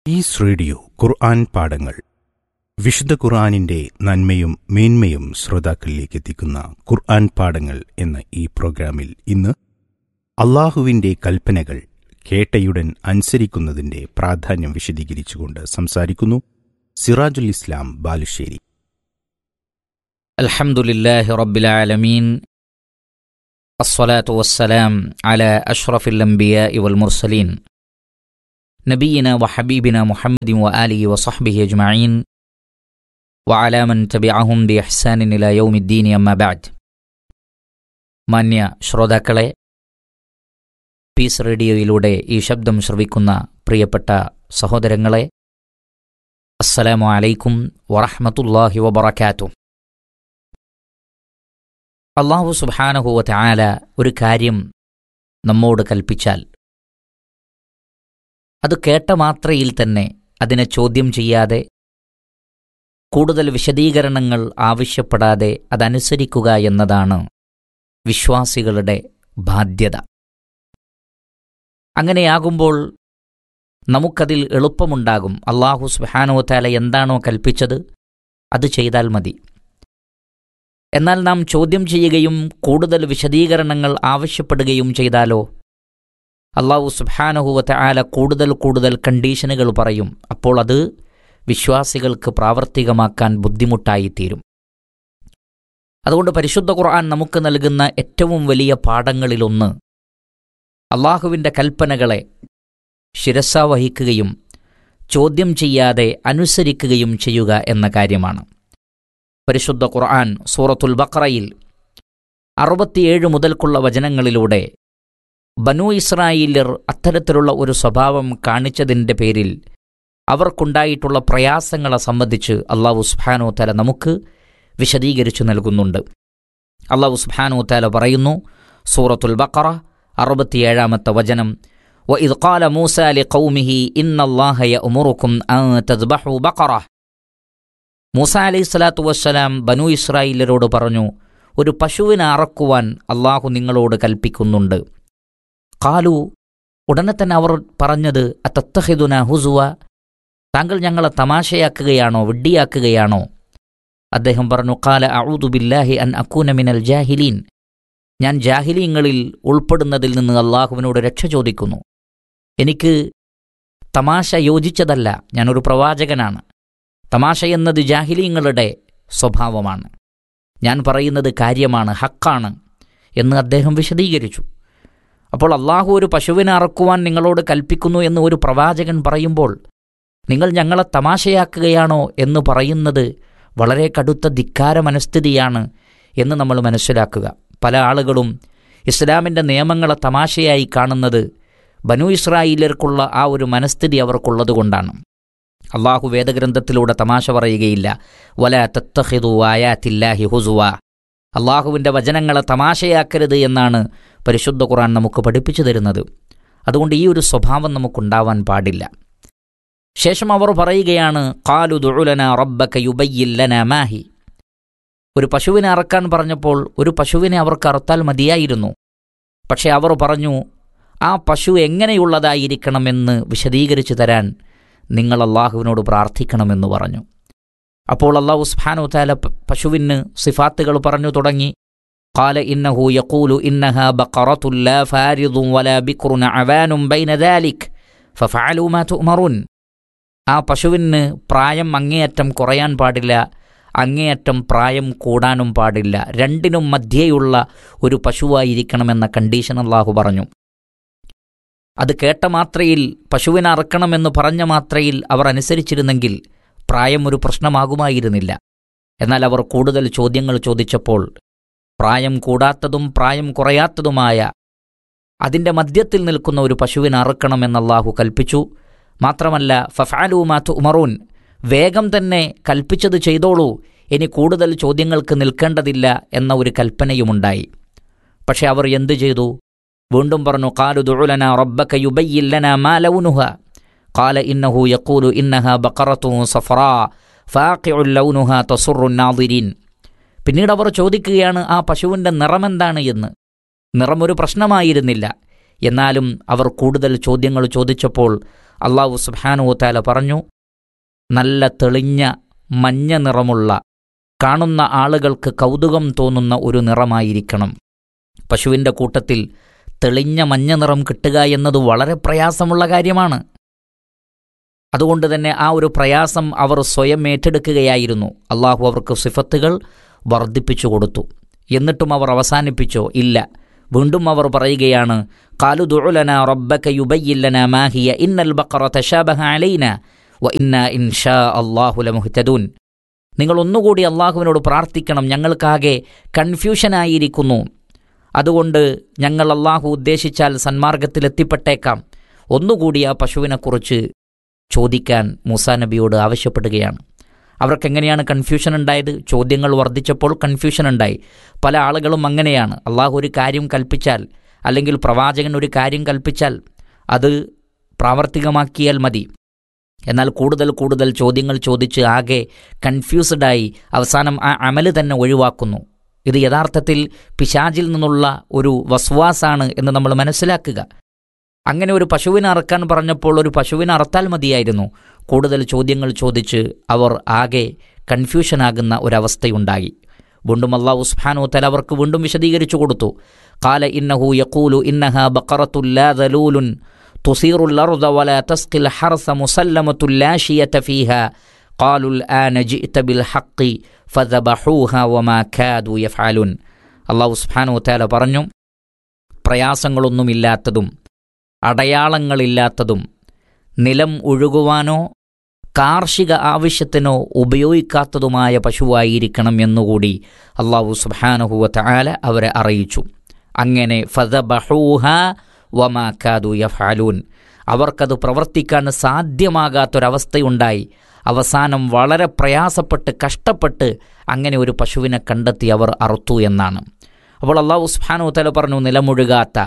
is radio ഖുർആൻ പാഠങ്ങൾ വിശുദ്ധ ഖുർആനിന്റെ നന്മയും മേന്മയും ശ്രോതാക്കളിലേക്ക് എത്തിക്കുന്ന ഖുർആൻ പാഠങ്ങൾ എന്ന ഈ പ്രോഗ്രാമിൽ ഇന്ന് അള്ളാഹുവിന്റെ കൽപ്പനകൾ കേട്ടയുടൻ അനുസരിക്കുന്നതിന്റെ പ്രാധാന്യം വിശദീകരിച്ചുകൊണ്ട് സംസാരിക്കുന്നു സിറാജുൽ ഇസ്ലാം ബാലുശ്ശേരി الحمد لله رب العالمين الصلاة والسلام على أشرف الأنبياء والمرسلين نبينا وحبيبنا محمد وآله وصحبه أجمعين وعلى من تبعهم بإحسان إلى يوم الدين أما بعد മാന്യ ശ്രോതാക്കളെ പീസ് റേഡിയോയിലൂടെ ഈ ശബ്ദം ശ്രവിക്കുന്ന പ്രിയപ്പെട്ട സഹോദരങ്ങളെ അസ്സലാമു അലൈക്കും വറഹ്മത്തുള്ളാഹി വബറകാതുഹു അള്ളാഹു സുബാനഹുവ ആല ഒരു കാര്യം നമ്മോട് കൽപ്പിച്ചാൽ അത് കേട്ട മാത്രയിൽ തന്നെ അതിനെ ചോദ്യം ചെയ്യാതെ കൂടുതൽ വിശദീകരണങ്ങൾ ആവശ്യപ്പെടാതെ അതനുസരിക്കുക എന്നതാണ് വിശ്വാസികളുടെ ബാധ്യത അങ്ങനെയാകുമ്പോൾ നമുക്കതിൽ എളുപ്പമുണ്ടാകും അള്ളാഹു സുബാനോ താല എന്താണോ കൽപ്പിച്ചത് അത് ചെയ്താൽ മതി എന്നാൽ നാം ചോദ്യം ചെയ്യുകയും കൂടുതൽ വിശദീകരണങ്ങൾ ആവശ്യപ്പെടുകയും ചെയ്താലോ അള്ളാഹു സുബാനഹുവത്തെ ആല കൂടുതൽ കൂടുതൽ കണ്ടീഷനുകൾ പറയും അപ്പോൾ അത് വിശ്വാസികൾക്ക് പ്രാവർത്തികമാക്കാൻ ബുദ്ധിമുട്ടായിത്തീരും അതുകൊണ്ട് പരിശുദ്ധ ഖുർആൻ നമുക്ക് നൽകുന്ന ഏറ്റവും വലിയ പാഠങ്ങളിലൊന്ന് അള്ളാഹുവിൻ്റെ കൽപ്പനകളെ ശിരസ വഹിക്കുകയും ചോദ്യം ചെയ്യാതെ അനുസരിക്കുകയും ചെയ്യുക എന്ന കാര്യമാണ് പരിശുദ്ധ ഖുർആൻ സൂറത്തുൽ ബക്രയിൽ അറുപത്തിയേഴ് മുതൽക്കുള്ള വചനങ്ങളിലൂടെ ബനു ഇസ്രായേലർ അത്തരത്തിലുള്ള ഒരു സ്വഭാവം കാണിച്ചതിൻ്റെ പേരിൽ അവർക്കുണ്ടായിട്ടുള്ള പ്രയാസങ്ങളെ സംബന്ധിച്ച് അള്ളാഹു സുബാനോ താല നമുക്ക് വിശദീകരിച്ചു നൽകുന്നുണ്ട് അള്ളാഹു സുബാനോ താല പറയുന്നു സൂറത്തുൽ ബക്കറ അറുപത്തിയേഴാമത്തെ വചനം وإذ قال موسى لقومه إن الله يأمركم أن تذبحوا بقرة മൂസ അലൈഹി സ്വലാത്തു വസ്സലാം ബനു ഇസ്രായേലരോട് പറഞ്ഞു ഒരു പശുവിനെ അറക്കുവാൻ അള്ളാഹു നിങ്ങളോട് കൽപ്പിക്കുന്നുണ്ട് കാലു ഉടനെ തന്നെ അവർ പറഞ്ഞത് അത്തത്തഹിദുന ഹുസുവ താങ്കൾ ഞങ്ങളെ തമാശയാക്കുകയാണോ വിഡ്ഡിയാക്കുകയാണോ അദ്ദേഹം പറഞ്ഞു കാല അഊദുബില്ലാഹി അൻ അക്കൂന മിനൽ ജാഹിലീൻ ഞാൻ ജാഹിലീങ്ങളിൽ ഉൾപ്പെടുന്നതിൽ നിന്ന് അള്ളാഹുവിനോട് രക്ഷ ചോദിക്കുന്നു എനിക്ക് തമാശ യോജിച്ചതല്ല ഞാനൊരു പ്രവാചകനാണ് തമാശ എന്നത് ജാഹിലീങ്ങളുടെ സ്വഭാവമാണ് ഞാൻ പറയുന്നത് കാര്യമാണ് ഹക്കാണ് എന്ന് അദ്ദേഹം വിശദീകരിച്ചു അപ്പോൾ അള്ളാഹു ഒരു പശുവിനെ അറക്കുവാൻ നിങ്ങളോട് കൽപ്പിക്കുന്നു എന്ന് ഒരു പ്രവാചകൻ പറയുമ്പോൾ നിങ്ങൾ ഞങ്ങളെ തമാശയാക്കുകയാണോ എന്ന് പറയുന്നത് വളരെ കടുത്ത ധിക്കാര മനസ്ഥിതിയാണ് എന്ന് നമ്മൾ മനസ്സിലാക്കുക പല ആളുകളും ഇസ്ലാമിൻ്റെ നിയമങ്ങളെ തമാശയായി കാണുന്നത് ബനു ഇസ്രായേലർക്കുള്ള ആ ഒരു മനസ്ഥിതി അവർക്കുള്ളത് കൊണ്ടാണ് അള്ളാഹു വേദഗ്രന്ഥത്തിലൂടെ തമാശ പറയുകയില്ല വല തത്തഹിദു ആയാത്തില്ലാഹി ഹുസുവ അള്ളാഹുവിൻ്റെ വചനങ്ങളെ തമാശയാക്കരുത് എന്നാണ് പരിശുദ്ധ ഖുറാൻ നമുക്ക് പഠിപ്പിച്ചു തരുന്നത് അതുകൊണ്ട് ഈ ഒരു സ്വഭാവം നമുക്കുണ്ടാവാൻ പാടില്ല ശേഷം അവർ പറയുകയാണ് കാലു ദുഴുലന റബ്ബക യുബയ്യില്ലന മാഹി ഒരു പശുവിനെ അറക്കാൻ പറഞ്ഞപ്പോൾ ഒരു പശുവിനെ അവർക്ക് അറുത്താൽ മതിയായിരുന്നു പക്ഷെ അവർ പറഞ്ഞു ആ പശു എങ്ങനെയുള്ളതായിരിക്കണമെന്ന് വിശദീകരിച്ചു തരാൻ നിങ്ങൾ അള്ളാഹുവിനോട് പ്രാർത്ഥിക്കണമെന്ന് പറഞ്ഞു അപ്പോൾ അള്ളാഹു സുബ്ഹാനഹു തആല പശുവിന് സിഫാത്തുകൾ പറഞ്ഞു തുടങ്ങി قال إنه يقول إنها بقرة لا فارض ولا بكر عوان بين ذلك ففعلوا ما تؤمرون ആ പശുവിന് പ്രായം അങ്ങേയറ്റം കുറയാൻ പാടില്ല അങ്ങേയറ്റം പ്രായം കൂടാനും പാടില്ല രണ്ടിനും മധ്യേയുള്ള ഒരു പശുവായിരിക്കണമെന്ന കണ്ടീഷൻ അള്ളാഹു പറഞ്ഞു അത് കേട്ട മാത്രയിൽ പശുവിനെ അറക്കണമെന്ന് പറഞ്ഞ മാത്രയിൽ അവർ അനുസരിച്ചിരുന്നെങ്കിൽ പ്രായം ഒരു പ്രശ്നമാകുമായിരുന്നില്ല എന്നാൽ അവർ കൂടുതൽ ചോദ്യങ്ങൾ ചോദിച്ചപ്പോൾ പ്രായം കൂടാത്തതും പ്രായം കുറയാത്തതുമായ അതിൻ്റെ മധ്യത്തിൽ നിൽക്കുന്ന ഒരു പശുവിനെ അറുക്കണമെന്ന് അള്ളാഹു കൽപ്പിച്ചു മാത്രമല്ല ഫഫാലുമാത്ത് ഉമറൂൻ വേഗം തന്നെ കൽപ്പിച്ചത് ചെയ്തോളൂ ഇനി കൂടുതൽ ചോദ്യങ്ങൾക്ക് നിൽക്കേണ്ടതില്ല എന്ന ഒരു കൽപ്പനയുമുണ്ടായി പക്ഷെ അവർ എന്തു ചെയ്തു വീണ്ടും പറഞ്ഞു കാലു ദുഴുലന റബ്ബക യുബയ്യില്ലന മാ ലൗനുഹ قال إنه يقول إنها بقرة صفراء فاقع لونها تسر الناظرين പിന്നീട് അവർ ചോദിക്കുകയാണ് ആ പശുവിൻ്റെ നിറമെന്താണ് എന്ന് നിറമൊരു പ്രശ്നമായിരുന്നില്ല എന്നാലും അവർ കൂടുതൽ ചോദ്യങ്ങൾ ചോദിച്ചപ്പോൾ അള്ളാഹു സുബാനുത്താല പറഞ്ഞു നല്ല തെളിഞ്ഞ മഞ്ഞ നിറമുള്ള കാണുന്ന ആളുകൾക്ക് കൗതുകം തോന്നുന്ന ഒരു നിറമായിരിക്കണം പശുവിൻ്റെ കൂട്ടത്തിൽ തെളിഞ്ഞ മഞ്ഞ നിറം കിട്ടുക എന്നത് വളരെ പ്രയാസമുള്ള കാര്യമാണ് അതുകൊണ്ട് തന്നെ ആ ഒരു പ്രയാസം അവർ സ്വയം ഏറ്റെടുക്കുകയായിരുന്നു അള്ളാഹു അവർക്ക് സിഫത്തുകൾ വർദ്ധിപ്പിച്ചു കൊടുത്തു എന്നിട്ടും അവർ അവസാനിപ്പിച്ചോ ഇല്ല വീണ്ടും അവർ പറയുകയാണ് കാലു ദുലന റബ്ബക യുബയ്യില്ലന മാഹിയ ഇന്നൽ ബഖറ തശാബഹ അലൈന വ ഇന്ന ഇൻഷാ അല്ലാഹു ലമുഹ്തദൂൻ നിങ്ങൾ ഒന്നുകൂടി അള്ളാഹുവിനോട് പ്രാർത്ഥിക്കണം ഞങ്ങൾക്കാകെ കൺഫ്യൂഷനായിരിക്കുന്നു അതുകൊണ്ട് ഞങ്ങൾ അള്ളാഹു ഉദ്ദേശിച്ചാൽ സന്മാർഗത്തിലെത്തിപ്പെട്ടേക്കാം ഒന്നുകൂടി ആ പശുവിനെക്കുറിച്ച് ചോദിക്കാൻ മൂസാ നബിയോട് ആവശ്യപ്പെടുകയാണ് അവർക്കെങ്ങനെയാണ് കൺഫ്യൂഷൻ ഉണ്ടായത് ചോദ്യങ്ങൾ വർദ്ധിച്ചപ്പോൾ കൺഫ്യൂഷൻ ഉണ്ടായി പല ആളുകളും അങ്ങനെയാണ് അള്ളാഹു ഒരു കാര്യം കൽപ്പിച്ചാൽ അല്ലെങ്കിൽ പ്രവാചകൻ ഒരു കാര്യം കൽപ്പിച്ചാൽ അത് പ്രാവർത്തികമാക്കിയാൽ മതി എന്നാൽ കൂടുതൽ കൂടുതൽ ചോദ്യങ്ങൾ ചോദിച്ച് ആകെ കൺഫ്യൂസ്ഡായി അവസാനം ആ അമല് തന്നെ ഒഴിവാക്കുന്നു ഇത് യഥാർത്ഥത്തിൽ പിശാചിൽ നിന്നുള്ള ഒരു വസ്വാസാണ് എന്ന് നമ്മൾ മനസ്സിലാക്കുക അങ്ങനെ ഒരു പശുവിനെ അറക്കാൻ പറഞ്ഞപ്പോൾ ഒരു പശുവിനെ അറുത്താൽ മതിയായിരുന്നു കൂടുതൽ ചോദ്യങ്ങൾ ചോദിച്ച് അവർ ആകെ കൺഫ്യൂഷനാകുന്ന ഒരവസ്ഥയുണ്ടായി വീണ്ടും അള്ളാഹു ഉസ്ഫാനു തല അവർക്ക് വീണ്ടും വിശദീകരിച്ചു കൊടുത്തു കാല ഇന്നഹു യക്കൂലു ഇന്നഹ ബക്കറത്തുല്ലാദലൂലുൻ തുസീറു الأرض ولا تسقي الحرث مسلمة لا شية فيها قالوا الآن جئت بالحق فذبحوها وما كادوا يفعلون അള്ളാഹു സുബ്ഹാനഹു വതആല പറഞ്ഞു പ്രയാസങ്ങളൊന്നുമില്ലാത്തതും അടയാളങ്ങളില്ലാത്തതും നിലം ഒഴുകുവാനോ കാർഷിക ആവശ്യത്തിനോ ഉപയോഗിക്കാത്തതുമായ പശുവായിരിക്കണം എന്നുകൂടി അള്ളാഹു സുബ്ഹാനഹു വതആല അവരെ അറിയിച്ചു അങ്ങനെ ഫദബഹൂഹ വമാക്കാതു യഫാലൂൻ അവർക്കത് പ്രവർത്തിക്കാൻ സാധ്യമാകാത്തൊരവസ്ഥയുണ്ടായി അവസാനം വളരെ പ്രയാസപ്പെട്ട് കഷ്ടപ്പെട്ട് അങ്ങനെ ഒരു പശുവിനെ കണ്ടെത്തി അവർ അറുത്തു എന്നാണ് അപ്പോൾ അള്ളാഹു ഉസ്ഫാനു തല പറഞ്ഞു നിലമുഴുകാത്ത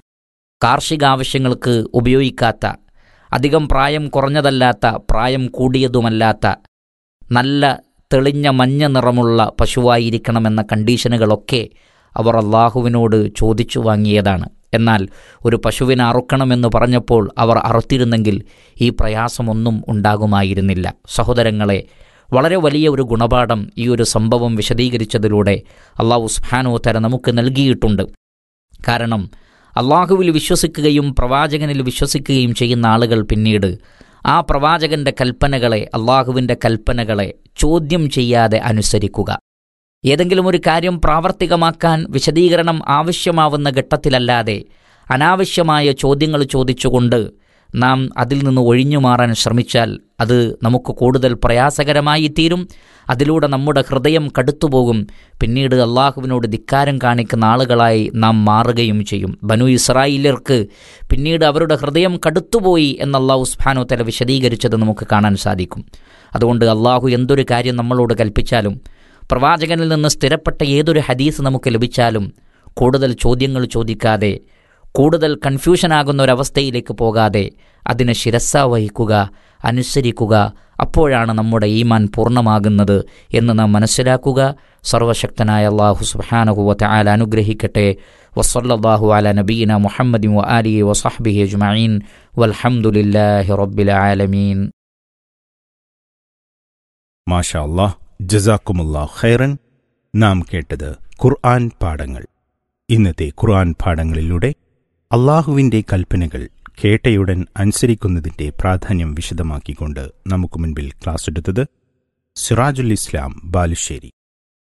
കാർഷിക ആവശ്യങ്ങൾക്ക് ഉപയോഗിക്കാത്ത അധികം പ്രായം കുറഞ്ഞതല്ലാത്ത പ്രായം കൂടിയതുമല്ലാത്ത നല്ല തെളിഞ്ഞ മഞ്ഞ നിറമുള്ള പശുവായിരിക്കണമെന്ന കണ്ടീഷനുകളൊക്കെ അവർ അള്ളാഹുവിനോട് ചോദിച്ചു വാങ്ങിയതാണ് എന്നാൽ ഒരു പശുവിനെ അറുക്കണമെന്ന് പറഞ്ഞപ്പോൾ അവർ അറുത്തിരുന്നെങ്കിൽ ഈ പ്രയാസമൊന്നും ഉണ്ടാകുമായിരുന്നില്ല സഹോദരങ്ങളെ വളരെ വലിയ ഒരു ഗുണപാഠം ഈ ഒരു സംഭവം വിശദീകരിച്ചതിലൂടെ അള്ളാഹു സുബ്ഹാനോ തര നമുക്ക് നൽകിയിട്ടുണ്ട് കാരണം അള്ളാഹുവിൽ വിശ്വസിക്കുകയും പ്രവാചകനിൽ വിശ്വസിക്കുകയും ചെയ്യുന്ന ആളുകൾ പിന്നീട് ആ പ്രവാചകന്റെ കൽപ്പനകളെ അള്ളാഹുവിൻ്റെ കൽപ്പനകളെ ചോദ്യം ചെയ്യാതെ അനുസരിക്കുക ഏതെങ്കിലും ഒരു കാര്യം പ്രാവർത്തികമാക്കാൻ വിശദീകരണം ആവശ്യമാവുന്ന ഘട്ടത്തിലല്ലാതെ അനാവശ്യമായ ചോദ്യങ്ങൾ ചോദിച്ചുകൊണ്ട് നാം അതിൽ നിന്ന് ഒഴിഞ്ഞു മാറാൻ ശ്രമിച്ചാൽ അത് നമുക്ക് കൂടുതൽ പ്രയാസകരമായി തീരും അതിലൂടെ നമ്മുടെ ഹൃദയം കടുത്തുപോകും പിന്നീട് അള്ളാഹുവിനോട് ധിക്കാരം കാണിക്കുന്ന ആളുകളായി നാം മാറുകയും ചെയ്യും ബനു ഇസ്രായേലിയർക്ക് പിന്നീട് അവരുടെ ഹൃദയം കടുത്തുപോയി എന്ന് അള്ളാഹു സുബ്ഹാനോ തല വിശദീകരിച്ചത് നമുക്ക് കാണാൻ സാധിക്കും അതുകൊണ്ട് അള്ളാഹു എന്തൊരു കാര്യം നമ്മളോട് കൽപ്പിച്ചാലും പ്രവാചകനിൽ നിന്ന് സ്ഥിരപ്പെട്ട ഏതൊരു ഹദീസ് നമുക്ക് ലഭിച്ചാലും കൂടുതൽ ചോദ്യങ്ങൾ ചോദിക്കാതെ കൂടുതൽ കൺഫ്യൂഷനാകുന്ന ഒരവസ്ഥയിലേക്ക് പോകാതെ അതിനെ ശിരസ വഹിക്കുക അനുസരിക്കുക അപ്പോഴാണ് നമ്മുടെ ഈമാൻ പൂർണ്ണമാകുന്നത് എന്ന് നാം മനസ്സിലാക്കുക സർവശക്തനായ അള്ളാഹു സുബാനഹുവത്തെ ആല അനുഗ്രഹിക്കട്ടെ വസല്ലാഹു അല നബീന മുഹമ്മദി വ ആലി വസഹബിഹി അജ്മഈൻ വൽഹംദുലില്ലാഹി റബ്ബിൽ ആലമീൻ മാഷാ അല്ലാഹ് ജസാക്കുമുല്ലാ ഖൈറൻ നാം കേട്ടത് ഖുർആൻ പാഠങ്ങൾ ഇന്നത്തെ ഖുർആൻ പാഠങ്ങളിലൂടെ അള്ളാഹുവിൻ്റെ കൽപ്പനകൾ കേട്ടയുടൻ അനുസരിക്കുന്നതിൻ്റെ പ്രാധാന്യം വിശദമാക്കിക്കൊണ്ട് നമുക്ക് മുൻപിൽ ക്ലാസ് എടുത്തത് സിറാജുൽ ഇസ്ലാം ബാലുശ്ശേരി